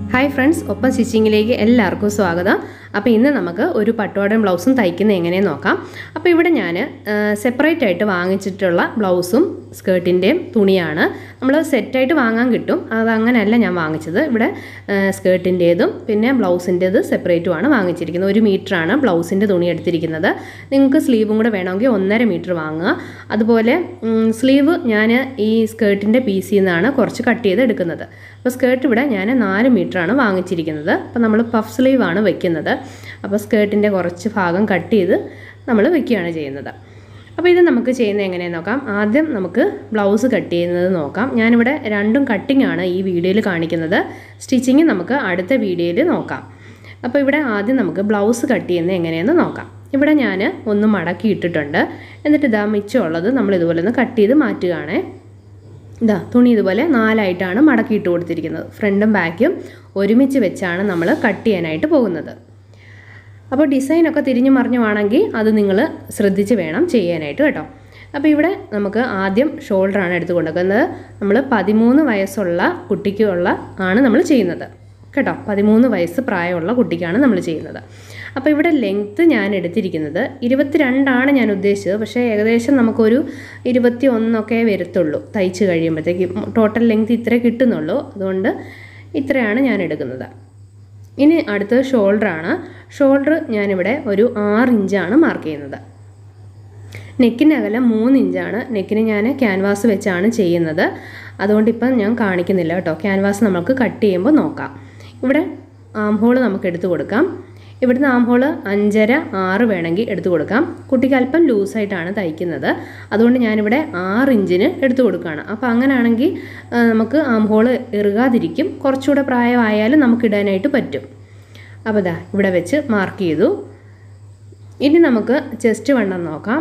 hi friends ഒപ്പം സ്റ്റിച്ചിങ്ങിലേക്ക് എല്ലാവർക്കും സ്വാഗതം അപ്പോൾ ഇന്ന് നമുക്ക് ഒരു പട്ടുപാടൻ ബ്ലൗസും തയ്ക്കുന്നത് എങ്ങനെയെന്ന് നോക്കാം അപ്പോൾ ഇവിടെ ഞാൻ സെപ്പറേറ്റ് ആയിട്ട് വാങ്ങിച്ചിട്ടുള്ള ബ്ലൗസും സ്കേർട്ടിൻ്റെയും തുണിയാണ് നമ്മൾ സെറ്റായിട്ട് വാങ്ങാൻ കിട്ടും അത് അങ്ങനെയല്ല ഞാൻ വാങ്ങിച്ചത് ഇവിടെ സ്കേർട്ടിൻ്റേതും പിന്നെ ബ്ലൗസിൻ്റേത് സെപ്പറേറ്റുമാണ് വാങ്ങിച്ചിരിക്കുന്നത് ഒരു മീറ്ററാണ് ബ്ലൗസിൻ്റെ തുണി എടുത്തിരിക്കുന്നത് നിങ്ങൾക്ക് സ്ലീവും കൂടെ വേണമെങ്കിൽ ഒന്നര മീറ്റർ വാങ്ങുക അതുപോലെ സ്ലീവ് ഞാൻ ഈ സ്കേർട്ടിൻ്റെ പീസിൽ നിന്നാണ് കുറച്ച് കട്ട് ചെയ്ത് എടുക്കുന്നത് അപ്പോൾ സ്കേർട്ട് ഇവിടെ ഞാൻ നാല് മീറ്ററാണ് വാങ്ങിച്ചിരിക്കുന്നത് അപ്പോൾ നമ്മൾ പഫ് സ്ലീവാണ് വെക്കുന്നത് അപ്പോൾ സ്കേർട്ടിൻ്റെ കുറച്ച് ഭാഗം കട്ട് ചെയ്ത് നമ്മൾ വെക്കുകയാണ് ചെയ്യുന്നത് അപ്പോൾ ഇത് നമുക്ക് ചെയ്യുന്നത് എങ്ങനെയെന്ന് നോക്കാം ആദ്യം നമുക്ക് ബ്ലൗസ് കട്ട് ചെയ്യുന്നത് നോക്കാം ഞാനിവിടെ രണ്ടും കട്ടിംഗ് ആണ് ഈ വീഡിയോയിൽ കാണിക്കുന്നത് സ്റ്റിച്ചിങ് നമുക്ക് അടുത്ത വീഡിയോയിൽ നോക്കാം അപ്പോൾ ഇവിടെ ആദ്യം നമുക്ക് ബ്ലൗസ് കട്ട് ചെയ്യുന്നത് എങ്ങനെയെന്ന് നോക്കാം ഇവിടെ ഞാൻ ഒന്ന് മടക്കി ഇട്ടിട്ടുണ്ട് എന്നിട്ട് ഇതാ മിച്ചമുള്ളത് നമ്മൾ ഇതുപോലെ ഒന്ന് കട്ട് ചെയ്ത് മാറ്റുകയാണേ ഇതാ തുണി ഇതുപോലെ നാലായിട്ടാണ് മടക്കിയിട്ട് കൊടുത്തിരിക്കുന്നത് ഫ്രണ്ടും ബാക്കും ഒരുമിച്ച് വെച്ചാണ് നമ്മൾ കട്ട് ചെയ്യാനായിട്ട് പോകുന്നത് അപ്പോൾ ഡിസൈനൊക്കെ തിരിഞ്ഞു മറിഞ്ഞുവാണെങ്കിൽ അത് നിങ്ങൾ ശ്രദ്ധിച്ച് വേണം ചെയ്യാനായിട്ട് കേട്ടോ അപ്പോൾ ഇവിടെ നമുക്ക് ആദ്യം ഷോൾഡറാണ് എടുത്ത് കൊടുക്കുന്നത് നമ്മൾ പതിമൂന്ന് വയസ്സുള്ള കുട്ടിക്കുള്ള ആണ് നമ്മൾ ചെയ്യുന്നത് കേട്ടോ പതിമൂന്ന് വയസ്സ് പ്രായമുള്ള കുട്ടിക്കാണ് നമ്മൾ ചെയ്യുന്നത് അപ്പോൾ ഇവിടെ ലെങ്ത്ത് ഞാൻ എടുത്തിരിക്കുന്നത് ഇരുപത്തിരണ്ടാണ് ഞാൻ ഉദ്ദേശിച്ചത് പക്ഷേ ഏകദേശം നമുക്കൊരു ഇരുപത്തി ഒന്നൊക്കെ വരത്തുള്ളൂ തയ്ച്ച് കഴിയുമ്പോഴത്തേക്ക് ടോട്ടൽ ലെങ്ത്ത് ഇത്ര കിട്ടുന്നുള്ളൂ അതുകൊണ്ട് ഇത്രയാണ് ഞാൻ എടുക്കുന്നത് ഇനി അടുത്തത് ഷോൾഡറാണ് ഷോൾഡർ ഞാനിവിടെ ഒരു ആറ് ഇഞ്ചാണ് മാർക്ക് ചെയ്യുന്നത് നെക്കിൻ്റെ അകലം മൂന്ന് ഇഞ്ചാണ് നെക്കിന് ഞാൻ ക്യാൻവാസ് വെച്ചാണ് ചെയ്യുന്നത് അതുകൊണ്ട് ഇപ്പം ഞാൻ കാണിക്കുന്നില്ല കേട്ടോ ക്യാൻവാസ് നമുക്ക് കട്ട് ചെയ്യുമ്പോൾ നോക്കാം ഇവിടെ ആം ഹോൾ നമുക്ക് എടുത്തു കൊടുക്കാം ഇവിടുന്ന് ആം ഹോൾ അഞ്ചര ആറ് വേണമെങ്കിൽ എടുത്തു കൊടുക്കാം കുട്ടിക്ക് അല്പം ലൂസായിട്ടാണ് തയ്ക്കുന്നത് അതുകൊണ്ട് ഞാനിവിടെ ആറ് ഇഞ്ചിന് എടുത്തു കൊടുക്കുകയാണ് അപ്പോൾ അങ്ങനെയാണെങ്കിൽ നമുക്ക് ആം ഹോൾ ഇറുകാതിരിക്കും കുറച്ചുകൂടെ പ്രായമായാലും നമുക്ക് ഇടാനായിട്ട് പറ്റും അപ്പോൾ ഇതാ ഇവിടെ വെച്ച് മാർക്ക് ചെയ്തു ഇനി നമുക്ക് ചെസ്റ്റ് വണ്ണം നോക്കാം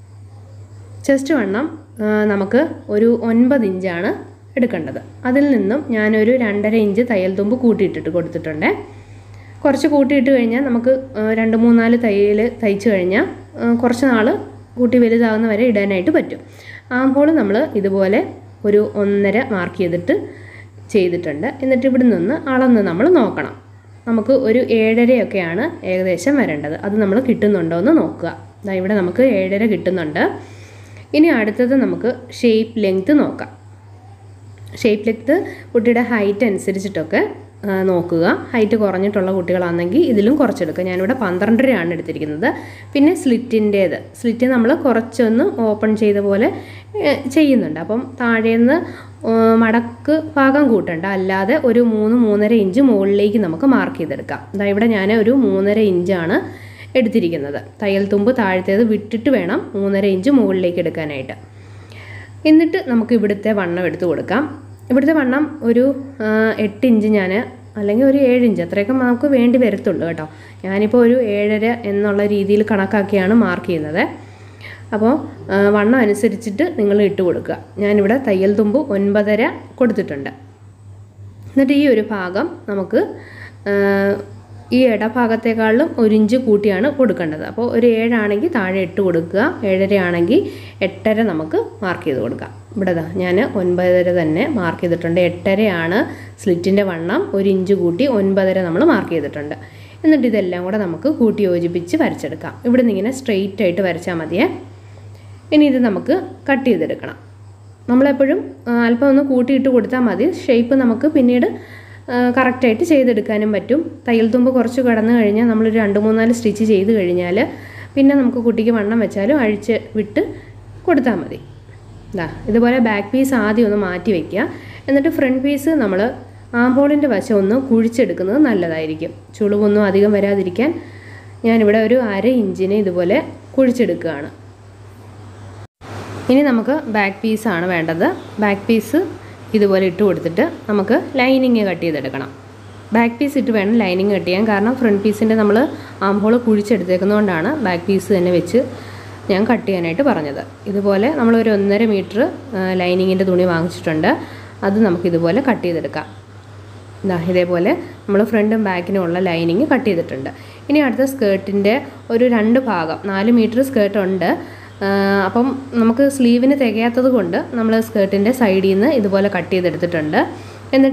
ചെസ്റ്റ് വണ്ണം നമുക്ക് ഒരു ഒൻപത് ഇഞ്ചാണ് എടുക്കേണ്ടത് അതിൽ നിന്നും ഞാനൊരു രണ്ടര ഇഞ്ച് തയ്യൽ തുമ്പ് കൂട്ടിയിട്ടിട്ട് കൊടുത്തിട്ടുണ്ട് കുറച്ച് കൂട്ടിയിട്ട് കഴിഞ്ഞാൽ നമുക്ക് രണ്ട് മൂന്നാല് തയ്യൽ തയ്ച്ച് കഴിഞ്ഞാൽ കുറച്ച് നാൾ കൂട്ടി വലുതാകുന്ന വരെ ഇടാനായിട്ട് പറ്റും ആമ്പോൾ നമ്മൾ ഇതുപോലെ ഒരു ഒന്നര മാർക്ക് ചെയ്തിട്ട് ചെയ്തിട്ടുണ്ട് എന്നിട്ട് ഇവിടെ നിന്ന് അളന്ന് നമ്മൾ നോക്കണം നമുക്ക് ഒരു ഏഴരയൊക്കെയാണ് ഏകദേശം വരേണ്ടത് അത് നമ്മൾ കിട്ടുന്നുണ്ടോ എന്ന് നോക്കുക ദാ ഇവിടെ നമുക്ക് ഏഴര കിട്ടുന്നുണ്ട് ഇനി അടുത്തത് നമുക്ക് ഷേപ്പ് ലെങ്ത്ത് നോക്കാം ഷേപ്പ് ലെങ്ത്ത് കുട്ടിയുടെ ഹൈറ്റ് അനുസരിച്ചിട്ടൊക്കെ നോക്കുക ഹൈറ്റ് കുറഞ്ഞിട്ടുള്ള കുട്ടികളാണെങ്കിൽ ഇതിലും കുറച്ചെടുക്കുക ഞാനിവിടെ പന്ത്രണ്ടരയാണ് എടുത്തിരിക്കുന്നത് പിന്നെ സ്ലിറ്റിൻ്റേത് സ്ലിറ്റ് നമ്മൾ കുറച്ചൊന്ന് ഓപ്പൺ ചെയ്ത പോലെ ചെയ്യുന്നുണ്ട് അപ്പം താഴേന്ന് മടക്ക് ഭാഗം കൂട്ടണ്ട അല്ലാതെ ഒരു മൂന്ന് മൂന്നര ഇഞ്ച് മുകളിലേക്ക് നമുക്ക് മാർക്ക് ചെയ്തെടുക്കാം അതാ ഇവിടെ ഞാൻ ഒരു മൂന്നര ഇഞ്ചാണ് എടുത്തിരിക്കുന്നത് തയ്യൽ തുമ്പ് താഴത്തേത് വിട്ടിട്ട് വേണം മൂന്നര ഇഞ്ച് മുകളിലേക്ക് എടുക്കാനായിട്ട് എന്നിട്ട് നമുക്ക് ഇവിടുത്തെ വണ്ണം എടുത്ത് കൊടുക്കാം ഇവിടുത്തെ വണ്ണം ഒരു എട്ട് ഇഞ്ച് ഞാൻ അല്ലെങ്കിൽ ഒരു ഏഴ് ഇഞ്ച് അത്രയൊക്കെ നമുക്ക് വേണ്ടി വരത്തുള്ളൂ കേട്ടോ ഞാനിപ്പോൾ ഒരു ഏഴര എന്നുള്ള രീതിയിൽ കണക്കാക്കിയാണ് മാർക്ക് ചെയ്യുന്നത് അപ്പോൾ വണ്ണം അനുസരിച്ചിട്ട് നിങ്ങൾ ഇട്ട് കൊടുക്കുക ഞാനിവിടെ തയ്യൽ തുമ്പ് ഒൻപതര കൊടുത്തിട്ടുണ്ട് എന്നിട്ട് ഈ ഒരു ഭാഗം നമുക്ക് ഈ ഇടഭാഗത്തേക്കാളും ഒരു ഇഞ്ച് കൂട്ടിയാണ് കൊടുക്കേണ്ടത് അപ്പോൾ ഒരു ഏഴാണെങ്കിൽ താഴെ ഇട്ട് കൊടുക്കുക ഏഴര ആണെങ്കിൽ എട്ടര നമുക്ക് മാർക്ക് ചെയ്ത് കൊടുക്കാം ഇവിടെ ഞാൻ ഒൻപതര തന്നെ മാർക്ക് ചെയ്തിട്ടുണ്ട് എട്ടരയാണ് സ്ലിറ്റിൻ്റെ വണ്ണം ഒരു ഇഞ്ച് കൂട്ടി ഒൻപതര നമ്മൾ മാർക്ക് ചെയ്തിട്ടുണ്ട് എന്നിട്ട് ഇതെല്ലാം കൂടെ നമുക്ക് കൂട്ടി യോജിപ്പിച്ച് വരച്ചെടുക്കാം ഇവിടെ നിന്ന് ഇങ്ങനെ സ്ട്രെയിറ്റ് ആയിട്ട് വരച്ചാൽ മതിയേ ഇനി ഇത് നമുക്ക് കട്ട് ചെയ്തെടുക്കണം നമ്മളെപ്പോഴും അല്പം ഒന്ന് കൂട്ടിയിട്ട് കൊടുത്താൽ മതി ഷേപ്പ് നമുക്ക് പിന്നീട് കറക്റ്റായിട്ട് ചെയ്തെടുക്കാനും പറ്റും തയ്യൽ തുമ്പ് കുറച്ച് കടന്നു കഴിഞ്ഞാൽ നമ്മളൊരു രണ്ട് മൂന്നാല് സ്റ്റിച്ച് ചെയ്ത് കഴിഞ്ഞാൽ പിന്നെ നമുക്ക് കുട്ടിക്ക് വണ്ണം വെച്ചാലും അഴിച്ച് വിട്ട് കൊടുത്താൽ മതി ഇതാ ഇതുപോലെ ബാക്ക് പീസ് ആദ്യം ഒന്ന് മാറ്റി വയ്ക്കുക എന്നിട്ട് ഫ്രണ്ട് പീസ് നമ്മൾ ആംബോളിൻ്റെ വശം ഒന്ന് കുഴിച്ചെടുക്കുന്നത് നല്ലതായിരിക്കും ചുളിവൊന്നും അധികം വരാതിരിക്കാൻ ഞാനിവിടെ ഒരു അര ഇഞ്ചിന് ഇതുപോലെ കുഴിച്ചെടുക്കുകയാണ് ഇനി നമുക്ക് ബാക്ക് പീസാണ് വേണ്ടത് ബാക്ക് പീസ് ഇതുപോലെ ഇട്ട് കൊടുത്തിട്ട് നമുക്ക് ലൈനിങ് കട്ട് ചെയ്തെടുക്കണം ബാക്ക് പീസ് ഇട്ട് വേണം ലൈനിങ് കട്ട് ചെയ്യാൻ കാരണം ഫ്രണ്ട് പീസിൻ്റെ നമ്മൾ ആംഹോൾ കുഴിച്ചെടുത്തേക്കുന്നതുകൊണ്ടാണ് ബാക്ക് പീസ് തന്നെ വെച്ച് ഞാൻ കട്ട് ചെയ്യാനായിട്ട് പറഞ്ഞത് ഇതുപോലെ നമ്മളൊരു ഒന്നര മീറ്റർ ലൈനിങ്ങിൻ്റെ തുണി വാങ്ങിച്ചിട്ടുണ്ട് അത് നമുക്ക് ഇതുപോലെ കട്ട് ചെയ്തെടുക്കാം ഇതാ ഇതേപോലെ നമ്മൾ ഫ്രണ്ടും ബാക്കിനും ഉള്ള ലൈനിങ് കട്ട് ചെയ്തിട്ടുണ്ട് ഇനി അടുത്ത സ്കേർട്ടിൻ്റെ ഒരു രണ്ട് ഭാഗം നാല് മീറ്റർ സ്കേർട്ട് ഉണ്ട് അപ്പം നമുക്ക് സ്ലീവിന് തികയാത്തത് കൊണ്ട് നമ്മൾ സ്കേർട്ടിൻ്റെ സൈഡിൽ നിന്ന് ഇതുപോലെ കട്ട് ചെയ്തെടുത്തിട്ടുണ്ട് എന്നിട്ട്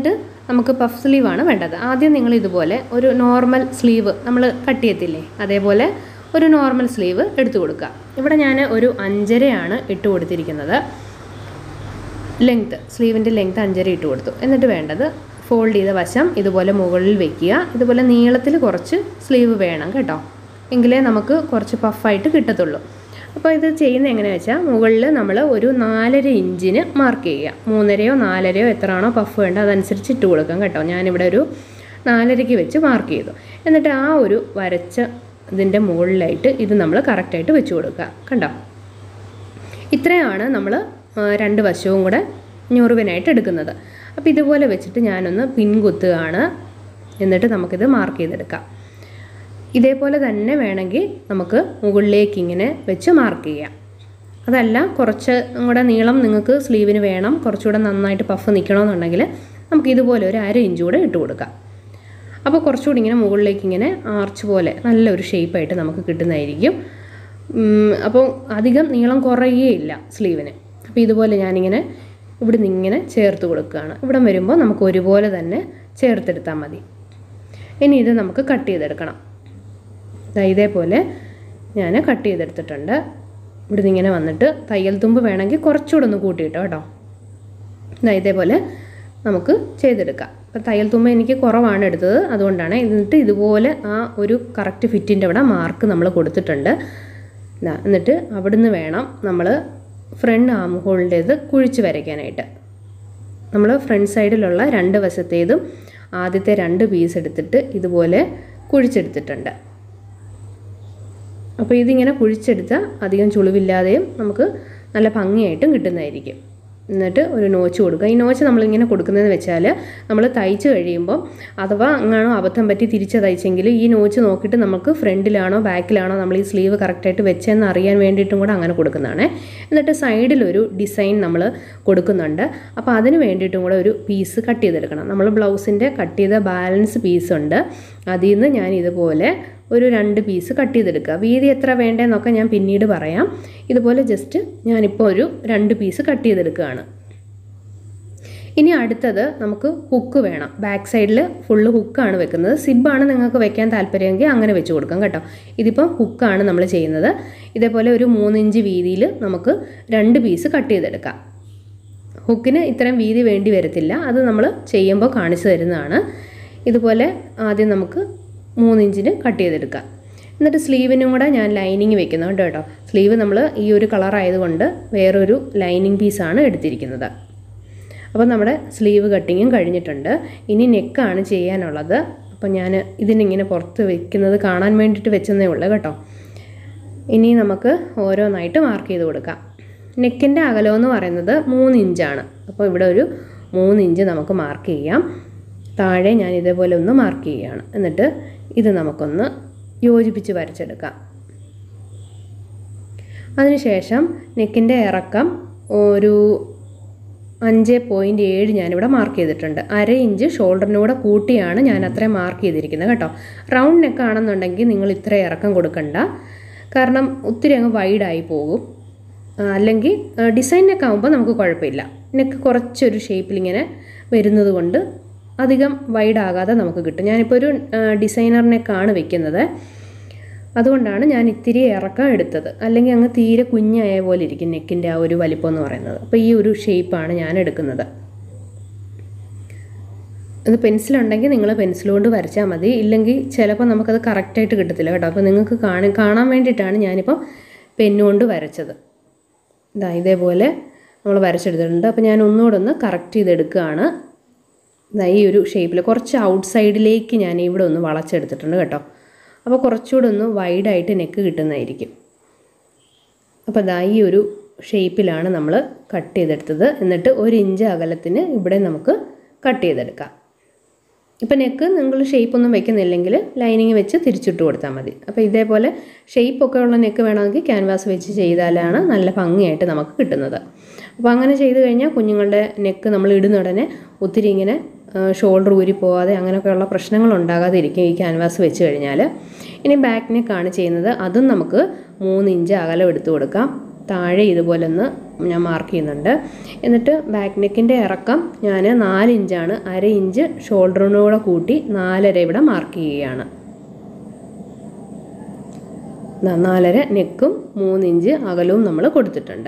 നമുക്ക് പഫ് സ്ലീവാണ് വേണ്ടത് ആദ്യം നിങ്ങൾ ഇതുപോലെ ഒരു നോർമൽ സ്ലീവ് നമ്മൾ കട്ട് ചെയ്യത്തില്ലേ അതേപോലെ ഒരു നോർമൽ സ്ലീവ് എടുത്തു കൊടുക്കുക ഇവിടെ ഞാൻ ഒരു അഞ്ചരയാണ് ഇട്ട് കൊടുത്തിരിക്കുന്നത് ലെങ്ത്ത് സ്ലീവിൻ്റെ ലെങ്ത്ത് അഞ്ചര ഇട്ട് കൊടുത്തു എന്നിട്ട് വേണ്ടത് ഫോൾഡ് ചെയ്ത വശം ഇതുപോലെ മുകളിൽ വെക്കുക ഇതുപോലെ നീളത്തിൽ കുറച്ച് സ്ലീവ് വേണം കേട്ടോ എങ്കിലേ നമുക്ക് കുറച്ച് പഫായിട്ട് കിട്ടത്തുള്ളൂ അപ്പോൾ ഇത് ചെയ്യുന്നത് എങ്ങനെയാണെന്ന് വെച്ചാൽ മുകളിൽ നമ്മൾ ഒരു നാലര ഇഞ്ചിന് മാർക്ക് ചെയ്യുക മൂന്നരയോ നാലരയോ എത്രയാണോ പഫ് വേണ്ടത് അതനുസരിച്ച് ഇട്ട് കൊടുക്കാം കേട്ടോ ഞാനിവിടെ ഒരു നാലരയ്ക്ക് വെച്ച് മാർക്ക് ചെയ്തു എന്നിട്ട് ആ ഒരു വരച്ച ഇതിൻ്റെ മുകളിലായിട്ട് ഇത് നമ്മൾ കറക്റ്റായിട്ട് വെച്ച് കൊടുക്കുക കണ്ടോ ഇത്രയാണ് നമ്മൾ രണ്ട് വശവും കൂടെ ഞൊറുവിനായിട്ട് എടുക്കുന്നത് അപ്പോൾ ഇതുപോലെ വെച്ചിട്ട് ഞാനൊന്ന് പിൻകുത്തുകയാണ് എന്നിട്ട് നമുക്കിത് മാർക്ക് ചെയ്തെടുക്കാം ഇതേപോലെ തന്നെ വേണമെങ്കിൽ നമുക്ക് മുകളിലേക്ക് ഇങ്ങനെ വെച്ച് മാർക്ക് ചെയ്യാം അതല്ല കുറച്ച് കൂടെ നീളം നിങ്ങൾക്ക് സ്ലീവിന് വേണം കുറച്ചുകൂടെ നന്നായിട്ട് പഫ് നിൽക്കണമെന്നുണ്ടെങ്കിൽ നമുക്ക് ഇതുപോലെ ഒരു അര ഇഞ്ച് കൂടെ ഇട്ട് കൊടുക്കാം അപ്പോൾ കുറച്ചുകൂടി ഇങ്ങനെ മുകളിലേക്ക് ഇങ്ങനെ ആർച്ച് പോലെ നല്ലൊരു ഷേപ്പായിട്ട് നമുക്ക് കിട്ടുന്നതായിരിക്കും അപ്പോൾ അധികം നീളം കുറയുകയില്ല സ്ലീവിന് അപ്പോൾ ഇതുപോലെ ഞാനിങ്ങനെ ഇവിടെ നിന്ന് ഇങ്ങനെ ചേർത്ത് കൊടുക്കുകയാണ് ഇവിടെ വരുമ്പോൾ നമുക്ക് ഒരുപോലെ തന്നെ ചേർത്തെടുത്താൽ മതി ഇനി ഇത് നമുക്ക് കട്ട് ചെയ്തെടുക്കണം ദാ ഇതേപോലെ ഞാൻ കട്ട് ചെയ്തെടുത്തിട്ടുണ്ട് ഇവിടുന്ന് ഇങ്ങനെ വന്നിട്ട് തയ്യൽ തുമ്പ് വേണമെങ്കിൽ കുറച്ചുകൂടെ ഒന്ന് കൂട്ടിയിട്ടോ കേട്ടോ ദാ ഇതേപോലെ നമുക്ക് ചെയ്തെടുക്കാം അപ്പോൾ തയ്യൽ തുമ്പ് എനിക്ക് കുറവാണ് എടുത്തത് അതുകൊണ്ടാണ് എന്നിട്ട് ഇതുപോലെ ആ ഒരു കറക്റ്റ് ഫിറ്റിൻ്റെ അവിടെ മാർക്ക് നമ്മൾ കൊടുത്തിട്ടുണ്ട് ദാ എന്നിട്ട് അവിടുന്ന് വേണം നമ്മൾ ഫ്രണ്ട് ആം ഹോളിൻ്റേത് കുഴിച്ച് വരയ്ക്കാനായിട്ട് നമ്മൾ ഫ്രണ്ട് സൈഡിലുള്ള രണ്ട് വശത്തേതും ആദ്യത്തെ രണ്ട് പീസ് എടുത്തിട്ട് ഇതുപോലെ കുഴിച്ചെടുത്തിട്ടുണ്ട് അപ്പോൾ ഇതിങ്ങനെ കുഴിച്ചെടുത്താൽ അധികം ചുളിവില്ലാതെയും നമുക്ക് നല്ല ഭംഗിയായിട്ടും കിട്ടുന്നതായിരിക്കും എന്നിട്ട് ഒരു നോച്ച് കൊടുക്കുക ഈ നോച്ച് നമ്മളിങ്ങനെ കൊടുക്കുന്നതെന്ന് വെച്ചാൽ നമ്മൾ തയ്ച്ച് കഴിയുമ്പോൾ അഥവാ അങ്ങാണോ അബദ്ധം പറ്റി തിരിച്ച് തയ്ച്ചെങ്കിൽ ഈ നോച്ച് നോക്കിയിട്ട് നമുക്ക് ഫ്രണ്ടിലാണോ ബാക്കിലാണോ നമ്മൾ ഈ സ്ലീവ് കറക്റ്റായിട്ട് വെച്ചെന്ന് അറിയാൻ വേണ്ടിയിട്ടും കൂടെ അങ്ങനെ കൊടുക്കുന്നതാണ് എന്നിട്ട് സൈഡിലൊരു ഡിസൈൻ നമ്മൾ കൊടുക്കുന്നുണ്ട് അപ്പോൾ അതിന് വേണ്ടിയിട്ടും കൂടെ ഒരു പീസ് കട്ട് ചെയ്തെടുക്കണം നമ്മൾ ബ്ലൗസിൻ്റെ കട്ട് ചെയ്ത ബാലൻസ് പീസ് ഉണ്ട് അതിൽ നിന്ന് ഞാൻ ഇതുപോലെ ഒരു രണ്ട് പീസ് കട്ട് ചെയ്തെടുക്കുക വീതി എത്ര വേണ്ടതെന്നൊക്കെ ഞാൻ പിന്നീട് പറയാം ഇതുപോലെ ജസ്റ്റ് ഞാനിപ്പോൾ ഒരു രണ്ട് പീസ് കട്ട് ചെയ്തെടുക്കുകയാണ് ഇനി അടുത്തത് നമുക്ക് ഹുക്ക് വേണം ബാക്ക് സൈഡിൽ ഫുള്ള് ഹുക്കാണ് വെക്കുന്നത് സിബാണ് നിങ്ങൾക്ക് വെക്കാൻ താല്പര്യമെങ്കിൽ അങ്ങനെ വെച്ച് കൊടുക്കാം കേട്ടോ ഇതിപ്പം ഹുക്കാണ് നമ്മൾ ചെയ്യുന്നത് ഇതേപോലെ ഒരു മൂന്നിഞ്ച് വീതിയിൽ നമുക്ക് രണ്ട് പീസ് കട്ട് ചെയ്തെടുക്കാം ഹുക്കിന് ഇത്രയും വീതി വേണ്ടി വരത്തില്ല അത് നമ്മൾ ചെയ്യുമ്പോൾ കാണിച്ചു തരുന്നതാണ് ഇതുപോലെ ആദ്യം നമുക്ക് മൂന്നിഞ്ചിന് കട്ട് ചെയ്തെടുക്കാം എന്നിട്ട് സ്ലീവിനും കൂടെ ഞാൻ ലൈനിങ് വെക്കുന്നുണ്ട് കേട്ടോ സ്ലീവ് നമ്മൾ ഈ ഒരു കളർ ആയതുകൊണ്ട് വേറൊരു ലൈനിങ് പീസാണ് എടുത്തിരിക്കുന്നത് അപ്പോൾ നമ്മുടെ സ്ലീവ് കട്ടിങ്ങും കഴിഞ്ഞിട്ടുണ്ട് ഇനി നെക്കാണ് ചെയ്യാനുള്ളത് അപ്പോൾ ഞാൻ ഇതിനിങ്ങനെ പുറത്ത് വെക്കുന്നത് കാണാൻ വേണ്ടിയിട്ട് വെച്ചെന്നേ ഉള്ളൂ കേട്ടോ ഇനി നമുക്ക് ഓരോന്നായിട്ട് മാർക്ക് ചെയ്ത് കൊടുക്കാം നെക്കിൻ്റെ അകലം എന്ന് പറയുന്നത് മൂന്ന് ഇഞ്ചാണ് അപ്പോൾ ഇവിടെ ഒരു മൂന്ന് ഇഞ്ച് നമുക്ക് മാർക്ക് ചെയ്യാം താഴെ ഞാൻ ഇതേപോലെ ഒന്ന് മാർക്ക് ചെയ്യുകയാണ് എന്നിട്ട് ഇത് നമുക്കൊന്ന് യോജിപ്പിച്ച് വരച്ചെടുക്കാം അതിനുശേഷം നെക്കിൻ്റെ ഇറക്കം ഒരു അഞ്ച് പോയിൻറ്റ് ഏഴ് ഞാനിവിടെ മാർക്ക് ചെയ്തിട്ടുണ്ട് അര ഇഞ്ച് ഷോൾഡറിനൂടെ കൂട്ടിയാണ് ഞാൻ അത്രയും മാർക്ക് ചെയ്തിരിക്കുന്നത് കേട്ടോ റൗണ്ട് നെക്ക് ആണെന്നുണ്ടെങ്കിൽ നിങ്ങൾ ഇത്ര ഇറക്കം കൊടുക്കണ്ട കാരണം ഒത്തിരി അങ്ങ് വൈഡായി പോകും അല്ലെങ്കിൽ ഡിസൈൻ നെക്ക് ആകുമ്പോൾ നമുക്ക് കുഴപ്പമില്ല നെക്ക് കുറച്ചൊരു ഷേപ്പിൽ ഇങ്ങനെ വരുന്നത് കൊണ്ട് അധികം വൈഡാകാതെ നമുക്ക് കിട്ടും ഞാനിപ്പോൾ ഒരു ഡിസൈനർ നെക്കാണ് വെക്കുന്നത് അതുകൊണ്ടാണ് ഞാൻ ഇത്തിരി ഇറക്കം എടുത്തത് അല്ലെങ്കിൽ അങ്ങ് തീരെ കുഞ്ഞായ പോലെ ഇരിക്കും നെക്കിൻ്റെ ആ ഒരു വലിപ്പം എന്ന് പറയുന്നത് അപ്പോൾ ഈ ഒരു ഷേപ്പാണ് ഞാൻ എടുക്കുന്നത് ഇത് പെൻസിലുണ്ടെങ്കിൽ നിങ്ങൾ പെൻസിൽ കൊണ്ട് വരച്ചാൽ മതി ഇല്ലെങ്കിൽ ചിലപ്പോൾ നമുക്കത് കറക്റ്റായിട്ട് കിട്ടത്തില്ല കേട്ടോ അപ്പോൾ നിങ്ങൾക്ക് കാണാൻ കാണാൻ വേണ്ടിയിട്ടാണ് ഞാനിപ്പോൾ പെന്നുകൊണ്ട് വരച്ചത് ഇതാ ഇതേപോലെ നമ്മൾ വരച്ചെടുത്തിട്ടുണ്ട് അപ്പോൾ ഞാൻ ഒന്നുകൂടെ ഒന്ന് കറക്റ്റ് ചെയ്തെടുക്കുകയാണ് ഇതാ ഈ ഒരു ഷേപ്പിൽ കുറച്ച് ഔട്ട് സൈഡിലേക്ക് ഞാൻ ഇവിടെ ഒന്ന് വളച്ചെടുത്തിട്ടുണ്ട് കേട്ടോ അപ്പോൾ കുറച്ചുകൂടെ ഒന്ന് വൈഡായിട്ട് നെക്ക് കിട്ടുന്നതായിരിക്കും അപ്പോൾ ഇതാ ഈ ഒരു ഷേപ്പിലാണ് നമ്മൾ കട്ട് ചെയ്തെടുത്തത് എന്നിട്ട് ഒരു ഇഞ്ച് അകലത്തിന് ഇവിടെ നമുക്ക് കട്ട് ചെയ്തെടുക്കാം ഇപ്പം നെക്ക് നിങ്ങൾ ഷേപ്പൊന്നും വെക്കുന്നില്ലെങ്കിൽ ലൈനിങ് വെച്ച് തിരിച്ചിട്ട് കൊടുത്താൽ മതി അപ്പോൾ ഇതേപോലെ ഷേപ്പൊക്കെ ഉള്ള നെക്ക് വേണമെങ്കിൽ ക്യാൻവാസ് വെച്ച് ചെയ്താലാണ് നല്ല ഭംഗിയായിട്ട് നമുക്ക് കിട്ടുന്നത് അപ്പോൾ അങ്ങനെ ചെയ്ത് കഴിഞ്ഞാൽ കുഞ്ഞുങ്ങളുടെ നെക്ക് നമ്മൾ ഇടുന്ന ഉടനെ ഒത്തിരി ഇങ്ങനെ ഷോൾഡർ ഊരി പോകാതെ അങ്ങനെയൊക്കെയുള്ള പ്രശ്നങ്ങൾ ഉണ്ടാകാതെ ഇരിക്കും ഈ ക്യാൻവാസ് വെച്ച് കഴിഞ്ഞാൽ ഇനി ബാക്ക് നെക്കാണ് ചെയ്യുന്നത് അതും നമുക്ക് മൂന്ന് ഇഞ്ച് അകലം എടുത്തു കൊടുക്കാം താഴെ ഇതുപോലെ ഒന്ന് ഞാൻ മാർക്ക് ചെയ്യുന്നുണ്ട് എന്നിട്ട് ബാക്ക് നെക്കിൻ്റെ ഇറക്കം ഞാൻ നാല് ഇഞ്ചാണ് അര ഇഞ്ച് ഷോൾഡറിനൂടെ കൂട്ടി നാലര ഇവിടെ മാർക്ക് ചെയ്യുകയാണ് ദാ നാലര നെക്കും മൂന്ന് ഇഞ്ച് അകലവും നമ്മൾ കൊടുത്തിട്ടുണ്ട്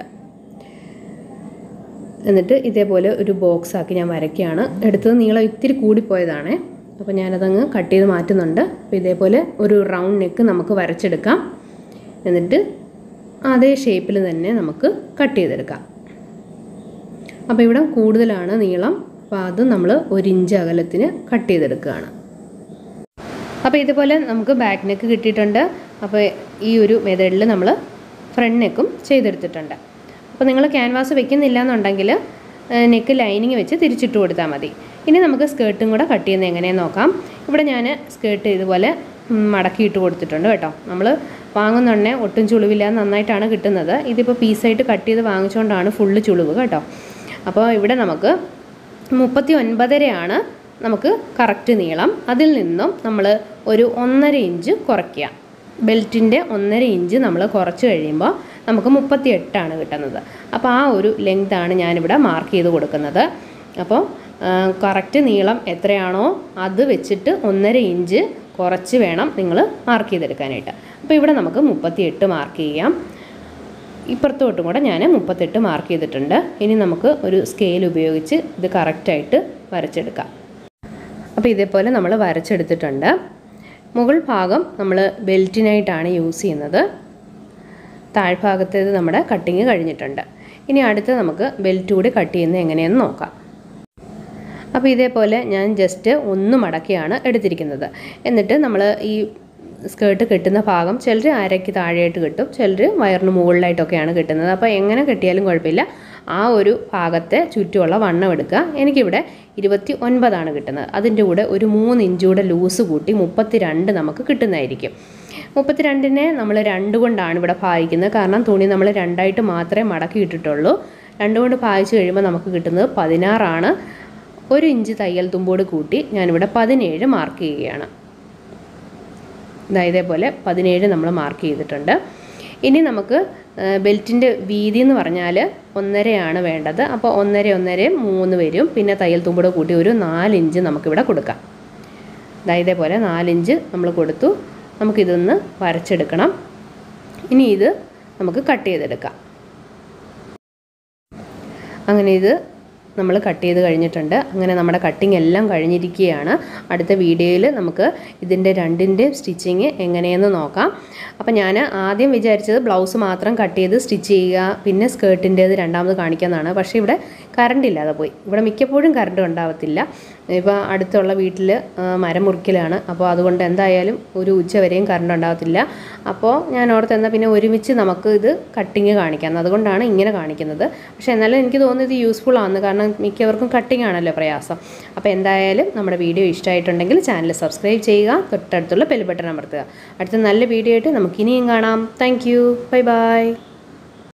എന്നിട്ട് ഇതേപോലെ ഒരു ബോക്സ് ആക്കി ഞാൻ വരയ്ക്കുകയാണ് എടുത്തത് നീളം ഇത്തിരി കൂടിപ്പോയതാണ് അപ്പോൾ ഞാനതങ്ങ് കട്ട് ചെയ്ത് മാറ്റുന്നുണ്ട് അപ്പോൾ ഇതേപോലെ ഒരു റൗണ്ട് നെക്ക് നമുക്ക് വരച്ചെടുക്കാം എന്നിട്ട് അതേ ഷേപ്പിൽ തന്നെ നമുക്ക് കട്ട് ചെയ്തെടുക്കാം അപ്പോൾ ഇവിടെ കൂടുതലാണ് നീളം അപ്പോൾ അത് നമ്മൾ ഒരു ഇഞ്ച് അകലത്തിന് കട്ട് ചെയ്തെടുക്കുകയാണ് അപ്പോൾ ഇതുപോലെ നമുക്ക് ബാക്ക് നെക്ക് കിട്ടിയിട്ടുണ്ട് അപ്പോൾ ഈ ഒരു മെത്തേഡിൽ നമ്മൾ ഫ്രണ്ട് നെക്കും ചെയ്തെടുത്തിട്ടുണ്ട് അപ്പോൾ നിങ്ങൾ ക്യാൻവാസ് വെക്കുന്നില്ല എന്നുണ്ടെങ്കിൽ നെക്ക് ലൈനിങ് വെച്ച് തിരിച്ചിട്ട് കൊടുത്താൽ മതി ഇനി നമുക്ക് സ്കേർട്ടും കൂടെ കട്ട് ചെയ്യുന്നത് എങ്ങനെയെന്ന് നോക്കാം ഇവിടെ ഞാൻ സ്കേർട്ട് ഇതുപോലെ മടക്കിയിട്ട് കൊടുത്തിട്ടുണ്ട് കേട്ടോ നമ്മൾ വാങ്ങുന്നുണ്ടെ ഒട്ടും ചുളിവില്ല നന്നായിട്ടാണ് കിട്ടുന്നത് ഇതിപ്പോൾ പീസായിട്ട് കട്ട് ചെയ്ത് വാങ്ങിച്ചുകൊണ്ടാണ് ഫുള്ള് ചുളിവ് കേട്ടോ അപ്പോൾ ഇവിടെ നമുക്ക് മുപ്പത്തി ഒൻപതരയാണ് നമുക്ക് കറക്റ്റ് നീളം അതിൽ നിന്നും നമ്മൾ ഒരു ഒന്നര ഇഞ്ച് കുറയ്ക്കുക ബെൽറ്റിൻ്റെ ഒന്നര ഇഞ്ച് നമ്മൾ കുറച്ച് കഴിയുമ്പോൾ നമുക്ക് മുപ്പത്തി എട്ടാണ് കിട്ടുന്നത് അപ്പോൾ ആ ഒരു ലെങ്താണ് ഞാനിവിടെ മാർക്ക് ചെയ്ത് കൊടുക്കുന്നത് അപ്പോൾ കറക്റ്റ് നീളം എത്രയാണോ അത് വെച്ചിട്ട് ഒന്നര ഇഞ്ച് കുറച്ച് വേണം നിങ്ങൾ മാർക്ക് ചെയ്തെടുക്കാനായിട്ട് അപ്പോൾ ഇവിടെ നമുക്ക് മുപ്പത്തി എട്ട് മാർക്ക് ചെയ്യാം ഇപ്പുറത്തോട്ടും കൂടെ ഞാൻ മുപ്പത്തെട്ട് മാർക്ക് ചെയ്തിട്ടുണ്ട് ഇനി നമുക്ക് ഒരു സ്കെയിൽ ഉപയോഗിച്ച് ഇത് കറക്റ്റായിട്ട് വരച്ചെടുക്കാം അപ്പോൾ ഇതേപോലെ നമ്മൾ വരച്ചെടുത്തിട്ടുണ്ട് മുകൾ ഭാഗം നമ്മൾ ബെൽറ്റിനായിട്ടാണ് യൂസ് ചെയ്യുന്നത് താഴ്ഭാഗത്തേത് നമ്മുടെ കട്ടിങ് കഴിഞ്ഞിട്ടുണ്ട് ഇനി അടുത്ത് നമുക്ക് ബെൽറ്റ് കൂടി കട്ട് ചെയ്യുന്നത് എങ്ങനെയെന്ന് നോക്കാം അപ്പോൾ ഇതേപോലെ ഞാൻ ജസ്റ്റ് ഒന്ന് മടക്കിയാണ് എടുത്തിരിക്കുന്നത് എന്നിട്ട് നമ്മൾ ഈ സ്കേർട്ട് കെട്ടുന്ന ഭാഗം ചിലർ അരയ്ക്ക് താഴെയായിട്ട് കിട്ടും ചിലർ വയറിന് മുകളിലായിട്ടൊക്കെയാണ് കിട്ടുന്നത് അപ്പോൾ എങ്ങനെ കെട്ടിയാലും കുഴപ്പമില്ല ആ ഒരു ഭാഗത്തെ ചുറ്റുമുള്ള വണ്ണം എടുക്കുക എനിക്കിവിടെ ഇരുപത്തി ഒൻപതാണ് കിട്ടുന്നത് അതിൻ്റെ കൂടെ ഒരു മൂന്ന് ഇഞ്ചൂടെ ലൂസ് കൂട്ടി മുപ്പത്തി രണ്ട് നമുക്ക് കിട്ടുന്നതായിരിക്കും മുപ്പത്തിരണ്ടിനെ നമ്മൾ രണ്ട് കൊണ്ടാണ് ഇവിടെ ഭാഗിക്കുന്നത് കാരണം തുണി നമ്മൾ രണ്ടായിട്ട് മാത്രമേ മടക്കി ഇട്ടിട്ടുള്ളൂ രണ്ട് കൊണ്ട് ഭാഗിച്ച് കഴിയുമ്പോൾ നമുക്ക് കിട്ടുന്നത് പതിനാറാണ് ഒരു ഇഞ്ച് തയ്യൽ തുമ്പോട് കൂട്ടി ഞാനിവിടെ പതിനേഴ് മാർക്ക് ചെയ്യുകയാണ് ഇതാ ഇതേപോലെ പതിനേഴ് നമ്മൾ മാർക്ക് ചെയ്തിട്ടുണ്ട് ഇനി നമുക്ക് ബെൽറ്റിൻ്റെ വീതി എന്ന് പറഞ്ഞാൽ ഒന്നരയാണ് വേണ്ടത് അപ്പോൾ ഒന്നര ഒന്നര മൂന്ന് വരും പിന്നെ തയ്യൽ തുമ്പോട് കൂട്ടി ഒരു നാലിഞ്ച് നമുക്കിവിടെ കൊടുക്കാം ഇതാ ഇതേപോലെ നാലിഞ്ച് നമ്മൾ കൊടുത്തു നമുക്കിതൊന്ന് വരച്ചെടുക്കണം ഇനി ഇത് നമുക്ക് കട്ട് ചെയ്തെടുക്കാം അങ്ങനെ ഇത് നമ്മൾ കട്ട് ചെയ്ത് കഴിഞ്ഞിട്ടുണ്ട് അങ്ങനെ നമ്മുടെ കട്ടിങ് എല്ലാം കഴിഞ്ഞിരിക്കുകയാണ് അടുത്ത വീഡിയോയിൽ നമുക്ക് ഇതിൻ്റെ രണ്ടിൻ്റെ സ്റ്റിച്ചിങ് എങ്ങനെയെന്ന് നോക്കാം അപ്പം ഞാൻ ആദ്യം വിചാരിച്ചത് ബ്ലൗസ് മാത്രം കട്ട് ചെയ്ത് സ്റ്റിച്ച് ചെയ്യുക പിന്നെ സ്കേർട്ടിൻ്റേത് രണ്ടാമത് കാണിക്കാമെന്നാണ് പക്ഷേ ഇവിടെ കറണ്ട് ഇല്ലാതെ പോയി ഇവിടെ മിക്കപ്പോഴും കറണ്ട് ഉണ്ടാവത്തില്ല ഇപ്പോൾ അടുത്തുള്ള വീട്ടിൽ മരം മുറിക്കലാണ് അപ്പോൾ അതുകൊണ്ട് എന്തായാലും ഒരു ഉച്ച വരെയും കറണ്ട് ഉണ്ടാകത്തില്ല അപ്പോൾ ഞാൻ ഓർത്ത് എന്നാൽ പിന്നെ ഒരുമിച്ച് നമുക്ക് ഇത് കട്ടിങ് കാണിക്കാം അതുകൊണ്ടാണ് ഇങ്ങനെ കാണിക്കുന്നത് പക്ഷേ എന്നാലും എനിക്ക് തോന്നുന്നത് ഇത് യൂസ്ഫുൾ ആണ് കാരണം മിക്കവർക്കും കട്ടിങ് ആണല്ലോ പ്രയാസം അപ്പോൾ എന്തായാലും നമ്മുടെ വീഡിയോ ഇഷ്ടമായിട്ടുണ്ടെങ്കിൽ ചാനൽ സബ്സ്ക്രൈബ് ചെയ്യുക തൊട്ടടുത്തുള്ള ബെൽ ബട്ടൺ അമർത്തുക അടുത്ത നല്ല വീഡിയോ ആയിട്ട് നമുക്ക് ഇനിയും കാണാം താങ്ക് യു ബൈ ബൈ